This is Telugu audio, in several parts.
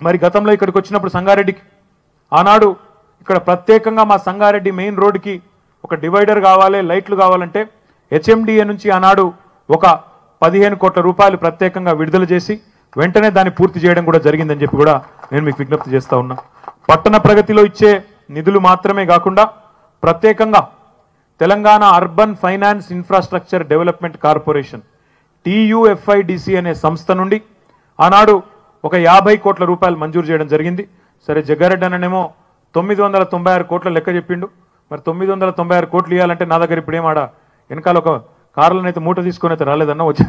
మరి గతంలో ఇక్కడికి వచ్చినప్పుడు సంగారెడ్డికి ఆనాడు ఇక్కడ ప్రత్యేకంగా మా సంగారెడ్డి మెయిన్ రోడ్డుకి ఒక డివైడర్ కావాలి లైట్లు కావాలంటే హెచ్ఎండిఏ నుంచి ఆనాడు ఒక పదిహేను కోట్ల రూపాయలు ప్రత్యేకంగా విడుదల చేసి వెంటనే దాన్ని పూర్తి చేయడం కూడా జరిగిందని చెప్పి కూడా నేను మీకు విజ్ఞప్తి చేస్తా ఉన్నా పట్టణ ప్రగతిలో ఇచ్చే నిధులు మాత్రమే కాకుండా ప్రత్యేకంగా Telangana urban finance infrastructure development corporation TUFIDC అనే సంస్థ నుండి ఆనాడు ఒక యాభై కోట్ల రూపాయలు మంజూరు చేయడం జరిగింది సరే జగ్గారెడ్డి అన్ననేమో తొమ్మిది వందల తొంభై ఆరు కోట్ల లెక్క చెప్పిండు మరి తొమ్మిది వందల తొంభై ఆరు కోట్లు ఇవ్వాలంటే నా దగ్గర ఇప్పుడు ఏమాడ వెనకాల ఒక కారులను అయితే మూట తీసుకొని అయితే రాలేదన్న వచ్చి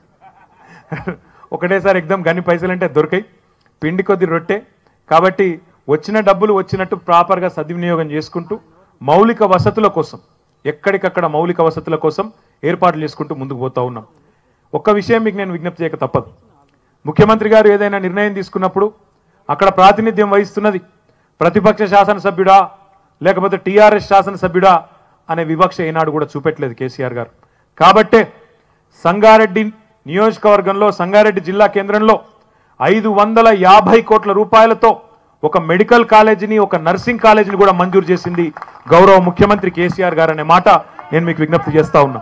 ఒకటేసారి ఎగ్దం గన్ని పైసలు అంటే దొరికాయి పిండి కొద్ది రొట్టె కాబట్టి వచ్చిన డబ్బులు వచ్చినట్టు ప్రాపర్గా సద్వినియోగం చేసుకుంటూ మౌలిక వసతుల కోసం ఎక్కడికక్కడ మౌలిక వసతుల కోసం ఏర్పాట్లు చేసుకుంటూ ముందుకు పోతా ఉన్నాం ఒక్క విషయం మీకు నేను విజ్ఞప్తి చేయక తప్పదు ముఖ్యమంత్రి గారు ఏదైనా నిర్ణయం తీసుకున్నప్పుడు అక్కడ ప్రాతినిధ్యం వహిస్తున్నది ప్రతిపక్ష శాసనసభ్యుడా లేకపోతే టీఆర్ఎస్ శాసనసభ్యుడా అనే వివక్ష ఏనాడు కూడా చూపెట్టలేదు కేసీఆర్ గారు కాబట్టే సంగారెడ్డి నియోజకవర్గంలో సంగారెడ్డి జిల్లా కేంద్రంలో ఐదు వందల యాభై కోట్ల రూపాయలతో ఒక మెడికల్ కాలేజీని ఒక నర్సింగ్ కాలేజీని కూడా మంజూరు చేసింది గౌరవ ముఖ్యమంత్రి కేసీఆర్ గారు అనే మాట నేను మీకు విజ్ఞప్తి చేస్తా ఉన్నా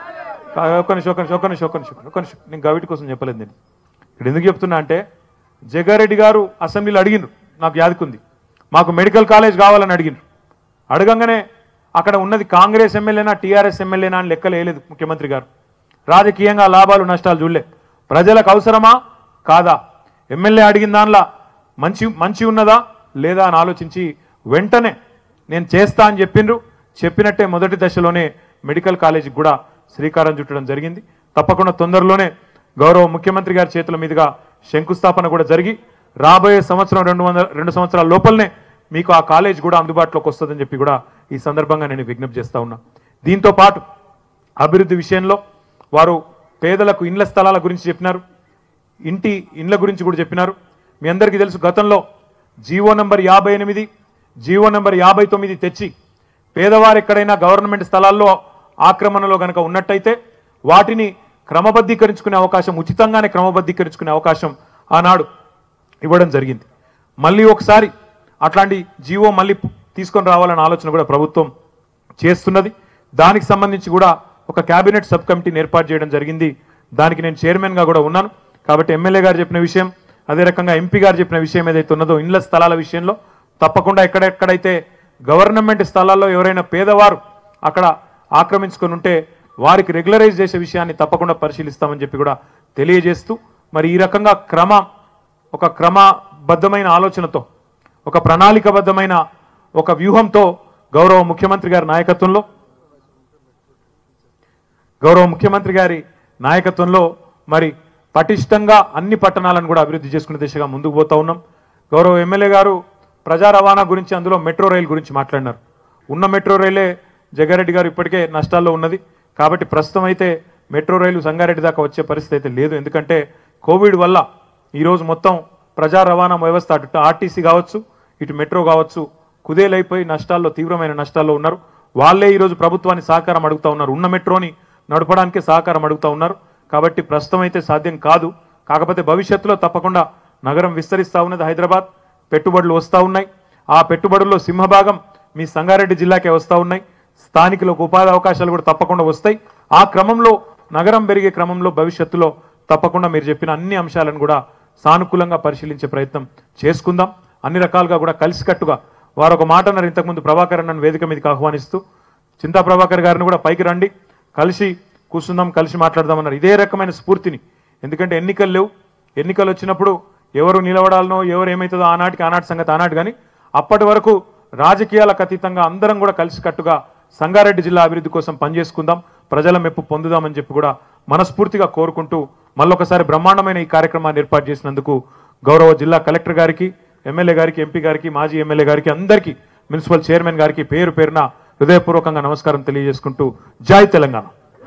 కా- ఒక్క నిమిషం ఒక్క నిమిషం ఒక్క నిమిషం ఒక్క నిమిషం ఒక్క నిమిషం నేను గవిటి కోసం చెప్పలేదు నేను ఇక్కడ ఎందుకు చెప్తున్నా అంటే జగ్గారెడ్డి గారు అసెంబ్లీలో అడిగిండ్రు నాకు యాదకుంది మాకు మెడికల్ కాలేజ్ కావాలని అడిగిండ్రు అడగంగానే అక్కడ ఉన్నది కాంగ్రెస్ ఎమ్మెల్యేనా టీఆర్ఎస్ ఎమ్మెల్యేనా అని లెక్కలు వేయలేదు ముఖ్యమంత్రి గారు రాజకీయంగా లాభాలు నష్టాలు చూడలే ప్రజలకు అవసరమా కాదా ఎమ్మెల్యే అడిగిన దానిలో మంచి మంచి ఉన్నదా లేదా అని ఆలోచించి వెంటనే నేను చేస్తా అని చెప్పిండ్రు చెప్పినట్టే మొదటి దశలోనే మెడికల్ కాలేజీకి కూడా శ్రీకారం చుట్టడం జరిగింది తప్పకుండా తొందరలోనే గౌరవ ముఖ్యమంత్రి గారి చేతుల మీదుగా శంకుస్థాపన కూడా జరిగి రాబోయే సంవత్సరం రెండు వందల రెండు సంవత్సరాల లోపలనే మీకు ఆ కాలేజ్ కూడా అందుబాటులోకి వస్తుందని చెప్పి కూడా ఈ సందర్భంగా నేను విజ్ఞప్తి చేస్తా ఉన్నా దీంతో పాటు అభివృద్ధి విషయంలో వారు పేదలకు ఇండ్ల స్థలాల గురించి చెప్పినారు ఇంటి ఇండ్ల గురించి కూడా చెప్పినారు మీ అందరికీ తెలుసు గతంలో జీవో నంబర్ యాభై ఎనిమిది జీవో నంబర్ యాభై తొమ్మిది తెచ్చి పేదవారు ఎక్కడైనా గవర్నమెంట్ స్థలాల్లో ఆక్రమణలో గనక ఉన్నట్టయితే వాటిని క్రమబద్ధీకరించుకునే అవకాశం ఉచితంగానే క్రమబద్ధీకరించుకునే అవకాశం ఆనాడు ఇవ్వడం జరిగింది మళ్ళీ ఒకసారి అట్లాంటి జీవో మళ్ళీ తీసుకొని రావాలన్న ఆలోచన కూడా ప్రభుత్వం చేస్తున్నది దానికి సంబంధించి కూడా ఒక కేబినెట్ సబ్ కమిటీని ఏర్పాటు చేయడం జరిగింది దానికి నేను చైర్మన్గా కూడా ఉన్నాను కాబట్టి ఎమ్మెల్యే గారు చెప్పిన విషయం అదే రకంగా ఎంపీ గారు చెప్పిన విషయం ఏదైతే ఉన్నదో ఇండ్ల స్థలాల విషయంలో తప్పకుండా ఎక్కడెక్కడైతే గవర్నమెంట్ స్థలాల్లో ఎవరైనా పేదవారు అక్కడ ఆక్రమించుకొని ఉంటే వారికి రెగ్యులరైజ్ చేసే విషయాన్ని తప్పకుండా పరిశీలిస్తామని చెప్పి కూడా తెలియజేస్తూ మరి ఈ రకంగా క్రమ ఒక క్రమబద్ధమైన ఆలోచనతో ఒక ప్రణాళికబద్ధమైన ఒక వ్యూహంతో గౌరవ ముఖ్యమంత్రి గారి నాయకత్వంలో గౌరవ ముఖ్యమంత్రి గారి నాయకత్వంలో మరి పటిష్టంగా అన్ని పట్టణాలను కూడా అభివృద్ధి చేసుకునే దిశగా ముందుకు పోతా ఉన్నాం గౌరవ ఎమ్మెల్యే గారు ప్రజా రవాణా గురించి అందులో మెట్రో రైలు గురించి మాట్లాడినారు ఉన్న మెట్రో రైలే జగ్గారెడ్డి గారు ఇప్పటికే నష్టాల్లో ఉన్నది కాబట్టి ప్రస్తుతం అయితే మెట్రో రైలు సంగారెడ్డి దాకా వచ్చే పరిస్థితి అయితే లేదు ఎందుకంటే కోవిడ్ వల్ల ఈరోజు మొత్తం ప్రజా రవాణా వ్యవస్థ అటు ఆర్టీసీ కావచ్చు ఇటు మెట్రో కావచ్చు కుదేలైపోయి నష్టాల్లో తీవ్రమైన నష్టాల్లో ఉన్నారు వాళ్ళే ఈరోజు ప్రభుత్వాన్ని సహకారం అడుగుతా ఉన్నారు ఉన్న మెట్రోని నడపడానికే సహకారం అడుగుతా ఉన్నారు కాబట్టి ప్రస్తుతం అయితే సాధ్యం కాదు కాకపోతే భవిష్యత్తులో తప్పకుండా నగరం విస్తరిస్తా ఉన్నది హైదరాబాద్ పెట్టుబడులు వస్తూ ఉన్నాయి ఆ పెట్టుబడుల్లో సింహభాగం మీ సంగారెడ్డి జిల్లాకే వస్తూ ఉన్నాయి స్థానికులకు ఉపాధి అవకాశాలు కూడా తప్పకుండా వస్తాయి ఆ క్రమంలో నగరం పెరిగే క్రమంలో భవిష్యత్తులో తప్పకుండా మీరు చెప్పిన అన్ని అంశాలను కూడా సానుకూలంగా పరిశీలించే ప్రయత్నం చేసుకుందాం అన్ని రకాలుగా కూడా కలిసికట్టుగా వారు ఒక మాట అన్నారు ఇంతకుముందు ప్రభాకర్ అన్నను వేదిక మీదకి ఆహ్వానిస్తూ చింతా ప్రభాకర్ గారిని కూడా పైకి రండి కలిసి కూర్చుందాం కలిసి మాట్లాడదామన్నారు ఇదే రకమైన స్ఫూర్తిని ఎందుకంటే ఎన్నికలు లేవు ఎన్నికలు వచ్చినప్పుడు ఎవరు నిలబడాలనో ఎవరు ఏమవుతుందో ఆనాటికి ఆనాటి సంగతి ఆనాటి కానీ అప్పటి వరకు రాజకీయాలకు అతీతంగా అందరం కూడా కలిసికట్టుగా సంగారెడ్డి జిల్లా అభివృద్ధి కోసం పనిచేసుకుందాం ప్రజల మెప్పు పొందుదామని చెప్పి కూడా మనస్ఫూర్తిగా కోరుకుంటూ మళ్ళొకసారి బ్రహ్మాండమైన ఈ కార్యక్రమాన్ని ఏర్పాటు చేసినందుకు గౌరవ జిల్లా కలెక్టర్ గారికి ఎమ్మెల్యే గారికి ఎంపీ గారికి మాజీ ఎమ్మెల్యే గారికి అందరికీ మున్సిపల్ చైర్మన్ గారికి పేరు పేరున హృదయపూర్వకంగా నమస్కారం తెలియజేసుకుంటూ జై తెలంగాణ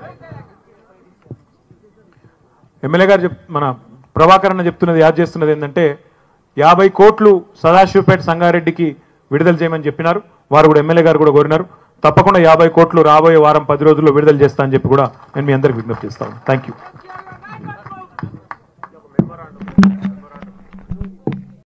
ఎమ్మెల్యే గారు చెప్ మన ప్రభాకర్ అన్న చెప్తున్నది యాద్ చేస్తున్నది ఏంటంటే యాభై కోట్లు సదాశివపేట సంగారెడ్డికి విడుదల చేయమని చెప్పినారు వారు కూడా ఎమ్మెల్యే గారు కూడా కోరినారు తప్పకుండా యాభై కోట్లు రాబోయే వారం పది రోజుల్లో విడుదల చేస్తా అని చెప్పి కూడా నేను మీ అందరికి విజ్ఞప్తి చేస్తాను థ్యాంక్ యూ